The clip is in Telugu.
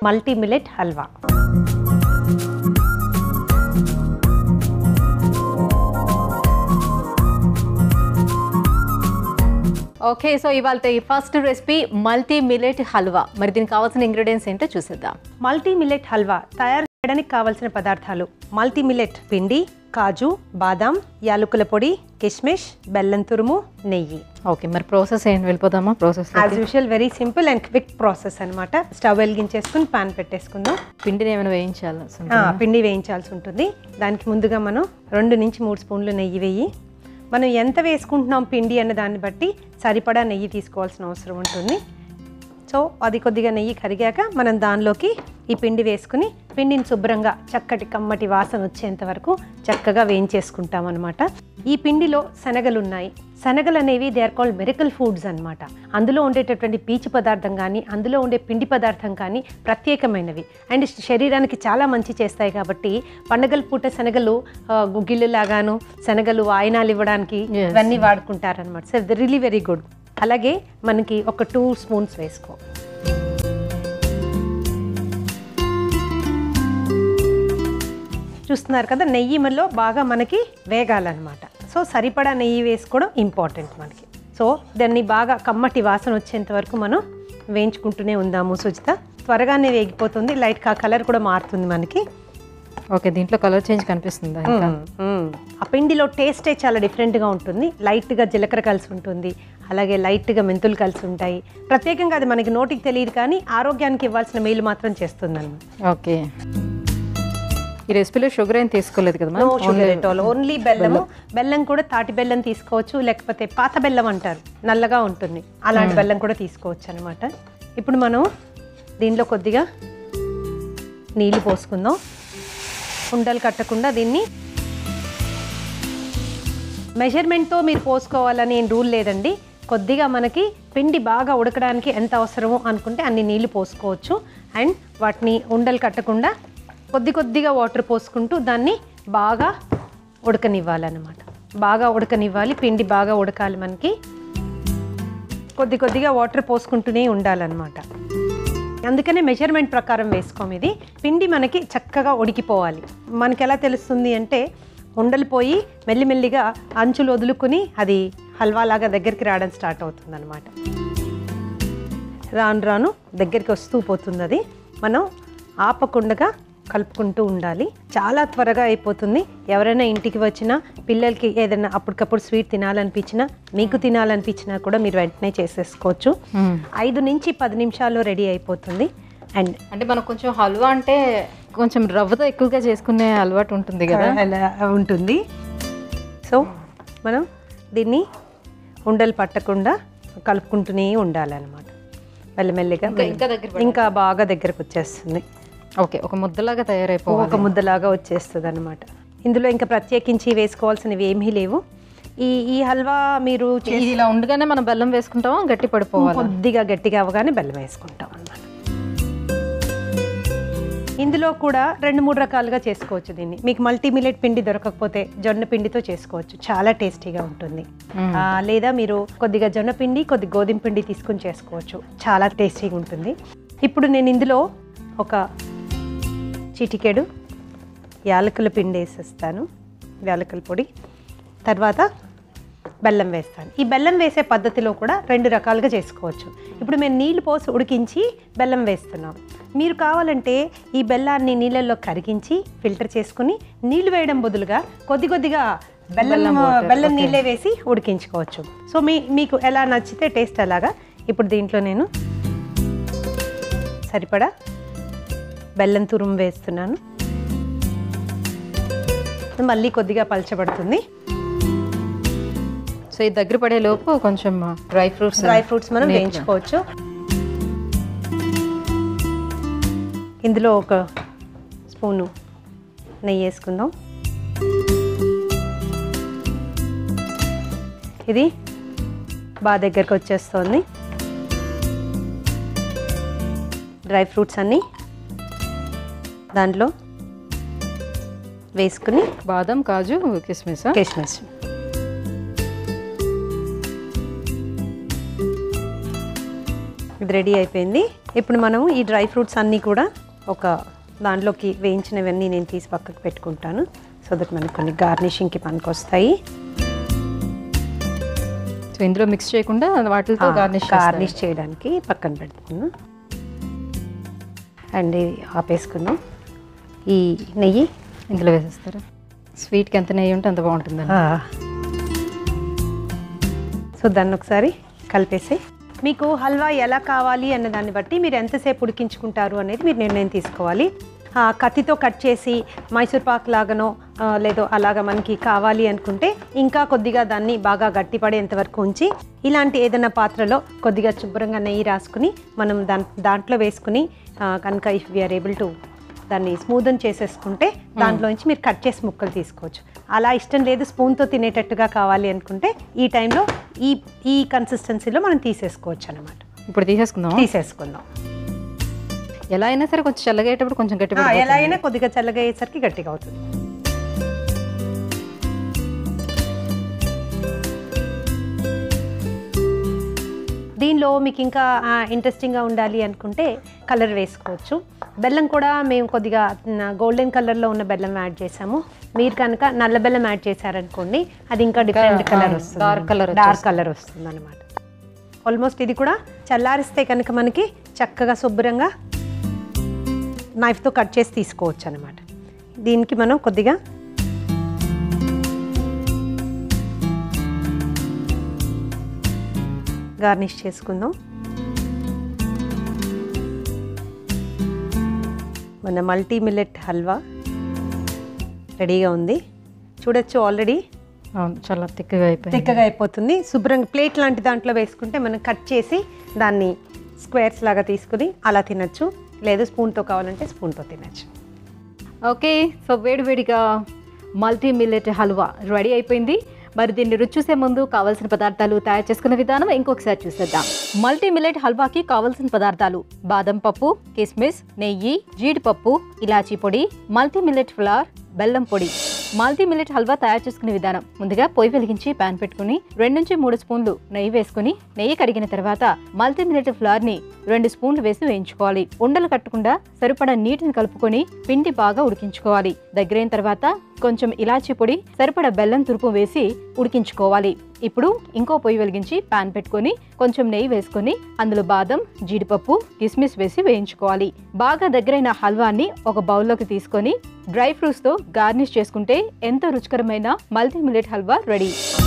Multi millet halwa okay so ఇవాళ ఈ first recipe multi millet halwa మరి దీనికి కావాల్సిన ఇంగ్రీడియంట్స్ ఏంటో చూసేద్దాం మల్టీ మిలెట్ హల్వా తయారు చేయడానికి కావలసిన పదార్థాలు మల్టీ మిలెట్ పిండి కాజు బాదాం యాలకుల పొడి కిస్మిష్ బెల్లం తురుము నెయ్యి ఓకే మరి ప్రాసెస్ ఏంటి వెళ్ళిపోదామా process as usual very simple and quick process అన్నమాట స్టవ్ వెలిగించేసుకుని పాన్ పెట్టేసుకుందాం పిండిని ఏమైనా వేయించాలి అసలు? ఆ, పిండి వేయించాల్సి ఉంటుంది దానికి ముందుగా మనం రెండు నుంచి మూడు స్పూన్లు నెయ్యి వేయి మనం ఎంత వేసుకుంటున్నాం పిండి అన్న దాన్ని బట్టి సరిపడా నెయ్యి తీసుకోవాల్సిన అవసరం ఉంటుంది సో అది కొద్దిగా నెయ్యి కరిగాక మనం దానిలోకి ఈ పిండి వేసుకుని పిండిని శుభ్రంగా చక్కటి కమ్మటి వాసన వచ్చేంత వరకు చక్కగా వేయించేసుకుంటాం అనమాట ఈ పిండిలో శనగలు ఉన్నాయి శనగలు అనేవి they are called miracle foods అన్నమాట అందులో ఉండేటటువంటి పీచు పదార్థం కానీ అందులో ఉండే పిండి పదార్థం కానీ ప్రత్యేకమైనవి అండ్ శరీరానికి చాలా మంచి చేస్తాయి కాబట్టి పండగల పూట శనగలు ఆ, గుగ్గిళ్ళు లాగాను శనగలు వాయినాలు ఇవ్వడానికి Yes. ఇవన్నీ వాడుకుంటారనమాట సో రియలీ వెరీ గుడ్ అలాగే మనకి ఒక టూ స్పూన్స్ వేసుకో చూస్తున్నారు కదా నెయ్యి మనలో బాగా మనకి వేగాలన్నమాట సో సరిపడా నెయ్యి వేసుకోవడం ఇంపార్టెంట్ మనకి సో దాన్ని బాగా కమ్మటి వాసన వచ్చేంత వరకు మనం వేయించుకుంటూనే ఉందాము సుజిత త్వరగానే వేగిపోతుంది లైట్ కా కలర్ కూడా మారుతుంది మనకి ఓకే దీంట్లో కలర్ చేంజ్ కనిపిస్తుందా ఇంకా? మ్మ్. ఆ పిండిలో టేస్టే చాలా డిఫరెంట్గా ఉంటుంది లైట్గా జీలకర్ర కలిసి ఉంటుంది అలాగే లైట్గా మెంతులు కలిసి ఉంటాయి ప్రత్యేకంగా అది మనకి నోటికి తెలియదు కానీ ఆరోగ్యానికి ఇవ్వాల్సిన మేలు మాత్రం చేస్తుంది ఓకే ఈ రెసిపీలో షుగర్ ఏం తీసుకోలేదు కదా no ma'am sugar at all only బెల్లము బెల్లం కూడా తాటి బెల్లం తీసుకోవచ్చు లేకపోతే పాత బెల్లం అంటారు నల్లగా ఉంటుంది అలాంటి బెల్లం కూడా తీసుకోవచ్చు అనమాట ఇప్పుడు మనం దీనిలో కొద్దిగా నీళ్లు పోసుకుందాం ఉండలు కట్టకుండా దీన్ని మెజర్మెంట్తో మీరు పోసుకోవాలని ఏం రూల్ లేదండి కొద్దిగా మనకి పిండి బాగా ఉడకడానికి ఎంత అవసరమో అనుకుంటే అన్ని నీళ్లు పోసుకోవచ్చు అండ్ వాటిని ఉండలు కట్టకుండా కొద్ది కొద్దిగా వాటర్ పోసుకుంటూ దాన్ని బాగా ఉడకనివ్వాలన్నమాట బాగా ఉడకనివ్వాలి పిండి బాగా ఉడకాలి మనకి కొద్ది కొద్దిగా వాటర్ పోసుకుంటూనే ఉండాలన్నమాట అందుకనే మెజర్మెంట్ ప్రకారం వేసుకోం ఇది పిండి మనకి చక్కగా ఉడికిపోవాలి మనకి ఎలా తెలుస్తుంది అంటే ఉండలు పోయి మెల్లిమెల్లిగా అంచులు వదులుకుని అది హల్వా లాగా దగ్గరికి రావడం స్టార్ట్ అవుతుంది అనమాట రాను రాను దగ్గరికి వస్తూ పోతుంది అది మనం ఆపకుండగా కలుపుకుంటూ ఉండాలి చాలా త్వరగా అయిపోతుంది ఎవరైనా ఇంటికి వచ్చినా పిల్లలకి ఏదైనా అప్పటికప్పుడు స్వీట్ తినాలనిపించినా మీకు తినాలనిపించినా కూడా మీరు వెంటనే చేసేసుకోవచ్చు మ్మ్. ఐదు నుంచి పది నిమిషాల్లో రెడీ అయిపోతుంది అండ్ అంటే మనకు కొంచెం హల్వా అంటే కొంచెం రవ్వతో ఎక్కువగా చేసుకునే అలవాటు ఉంటుంది కదా అలా ఉంటుంది సో మనం దీన్ని ఉండలు పట్టకుండా కలుపుకుంటూనే ఉండాలన్నమాట మెల్లమెల్లిగా ఇంకా- ఇంకా దగ్గర ఇంకా బాగా దగ్గరకు వచ్చేస్తుంది ఓకే ఒక ముద్దలాగా తయారైపోవాలి ఒక ముద్దలాగా వచ్చేస్తుంది అనమాట ఇందులో ఇంకా ప్రత్యేకించి వేసుకోవాల్సినవి ఏమీ లేవు ఈ ఈ హల్వా మీరు చే- ఇది ఇలా ఉండగానే మనం బెల్లం వేసుకుంటామా గట్టి పడిపోవాలి కొద్దిగా గట్టిగా అవగానే బెల్లం వేసుకుంటాం అన్నమాట ఇందులో కూడా రెండు మూడు రకాలుగా చేసుకోవచ్చు దీన్ని మీకు మల్టీ మిలెట్ పిండి దొరకకపోతే జొన్న పిండితో చేసుకోవచ్చు చాలా టేస్టీగా ఉంటుంది ఆ, లేదా మీరు కొద్దిగా జొన్న పిండి కొద్ది గోధుమ పిండి తీసుకుని చేసుకోవచ్చు చాలా టేస్టీగా ఉంటుంది ఇప్పుడు నేను ఇందులో ఒక చిటికెడు యాలకుల పిండి వేసేస్తాను యాలకుల పొడి తర్వాత బెల్లం వేస్తాను ఈ బెల్లం వేసే పద్ధతిలో కూడా రెండు రకాలుగా చేసుకోవచ్చు ఇప్పుడు మేము నీళ్లు పోసి ఉడికించి బెల్లం వేస్తున్నాం మీరు కావాలంటే ఈ బెల్లాన్ని నీళ్ళల్లో కరిగించి ఫిల్టర్ చేసుకుని నీళ్లు వేయడం బదులుగా కొద్ది కొద్దిగా బెల్లం బెల్లం నీళ్ళే వేసి ఉడికించుకోవచ్చు సో మీ మీకు ఎలా నచ్చితే టేస్ట్ అలాగా ఇప్పుడు దీంట్లో నేను సరిపడా బెల్లం తురుము వేస్తున్నాను మళ్ళీ కొద్దిగా పలచబడుతుంది సో ఇది దగ్గర పడే లోపు కొంచెం డ్రై ఫ్రూట్స్ డ్రై ఫ్రూట్స్ మనం వేయించుకోవచ్చు ఇందులో ఒక స్పూను నెయ్యి వేసుకుందాం ఇది బాగా దగ్గరకు వచ్చేస్తుంది డ్రై ఫ్రూట్స్ అన్నీ దాంట్లో వేసుకుని బాదం కాజు కిస్మిస్ కిస్మిస్ ఇది రెడీ అయిపోయింది ఇప్పుడు మనం ఈ డ్రై ఫ్రూట్స్ అన్నీ కూడా ఒక దాంట్లోకి వేయించినవన్నీ నేను తీసి పక్కకు పెట్టుకుంటాను సో దట్ మనకి కొన్ని గార్నిషింగ్కి పనికొస్తాయి సో ఇందులో మిక్స్ చేయకుండా వాటితో గార్నిష్ గార్నిష్ చేయడానికి పక్కన పెడుతున్నాను అండ్ ఇది ఆపేసుకున్నాం ఈ నెయ్యి ఇందులో వేసేస్తారు స్వీట్కి ఎంత నెయ్యి ఉంటే అంత బాగుంటుందండి సో దాన్ని ఒకసారి కలిపేసి మీకు హల్వా ఎలా కావాలి అన్న దాన్ని బట్టి మీరు ఎంతసేపు ఉడికించుకుంటారు అనేది మీరు నిర్ణయం తీసుకోవాలి ఆ, కత్తితో కట్ చేసి మైసూర్ పాక్ లాగానో ఆ, లేదో అలాగా మనకి కావాలి అనుకుంటే ఇంకా కొద్దిగా దాన్ని బాగా గట్టిపడేంత వరకు ఉంచి ఇలాంటి ఏదైనా పాత్రలో కొద్దిగా శుభ్రంగా నెయ్యి రాసుకుని మనం దా దాంట్లో వేసుకుని ఆ, కనుక ఇఫ్ వీఆర్ ఏబుల్ టు దాన్ని స్మూదన్ చేసేసుకుంటే దాంట్లోంచి మీరు కట్ చేసి ముక్కలు తీసుకోవచ్చు అలా ఇష్టం లేదు స్పూన్తో తినేటట్టుగా కావాలి అనుకుంటే ఈ టైంలో ఈ ఈ కన్సిస్టెన్సీలో మనం తీసేసుకోవచ్చు అనమాట ఇప్పుడు తీసేసుకుందాం తీసేసుకుందాం ఎలా అయినా సరే కొంచెం చల్లగేటప్పుడు కొంచెం గట్టి ఆ, ఎలా అయినా కొద్దిగా చల్లగా అయ్యేసరికి గట్టిగా అవుతుంది దీనిలో మీకు ఇంకా ఇంట్రెస్టింగ్గా ఉండాలి అనుకుంటే కలర్ వేసుకోవచ్చు బెల్లం కూడా మేము కొద్దిగా గోల్డెన్ కలర్లో ఉన్న బెల్లం యాడ్ చేసాము మీరు కనుక నల్ల బెల్లం యాడ్ చేశారనుకోండి అది ఇంకా డిఫరెంట్ కలర్ అవును, వస్తుంది dark colour డార్క్ కలర్ వస్తుంది అనమాట ఆల్మోస్ట్ ఇది కూడా చల్లారిస్తే కనుక మనకి చక్కగా శుభ్రంగా నైఫ్తో కట్ చేసి తీసుకోవచ్చు అనమాట దీనికి మనం కొద్దిగా గార్నిష్ చేసుకుందాం మన మల్టీ మిల్లెట్ హల్వా రెడీగా ఉంది చూడొచ్చు ఆల్రెడీ అవును చాలా తిక్కగా అయిపోయింది తిక్కగా అయిపోతుంది శుభ్రంగా ప్లేట్ లాంటి దాంట్లో వేసుకుంటే మనం కట్ చేసి దాన్ని స్క్వేర్స్ లాగా తీసుకుని అలా తినచ్చు లేదు స్పూన్తో కావాలంటే స్పూన్తో తినచ్చు ఓకే సో వేడివేడిగా మల్టీ మిల్లెట్ హల్వా రెడీ అయిపోయింది మరి దీన్ని రుచి చూసే ముందు కావాల్సిన పదార్థాలు తయారు చేసుకునే విధానం ఇంకొకసారి చూసేద్దాం మల్టీ మిల్లెట్ హల్వాకి కావాల్సిన పదార్థాలు బాదం పప్పు కిస్మిస్ నెయ్యి జీడిపప్పు ఇలాచీ పొడి మల్టీ మిల్లెట్ ఫ్లవర్ బెల్లం పొడి మల్టీ మిల్లెట్ హల్వా తయారు చేసుకునే విధానం ముందుగా పొయ్యి వెలిగించి పాన్ పెట్టుకుని రెండు నుంచి మూడు స్పూన్లు నెయ్యి వేసుకుని నెయ్యి కడిగిన తర్వాత మల్టీ మిల్లెట్ ఫ్లవర్ ని రెండు స్పూన్లు వేసి వేయించుకోవాలి ఉండలు కట్టకుండా సరిపడా నీటిని కలుపుకొని పిండి బాగా ఉడికించుకోవాలి దగ్గరైన తర్వాత కొంచెం ఇలాచీ పొడి సరిపడా బెల్లం తురుపు వేసి ఉడికించుకోవాలి ఇప్పుడు ఇంకో పొయ్యి వెలిగించి పాన్ పెట్టుకొని కొంచెం నెయ్యి వేసుకొని అందులో బాదం జీడిపప్పు కిస్మిస్ వేసి వేయించుకోవాలి బాగా దగ్గరైన హల్వాని ఒక బౌల్లోకి తీసుకొని డ్రై ఫ్రూట్స్తో గార్నిష్ చేసుకుంటే ఎంతో రుచికరమైన మల్టీ మిల్లెట్ హల్వా రెడీ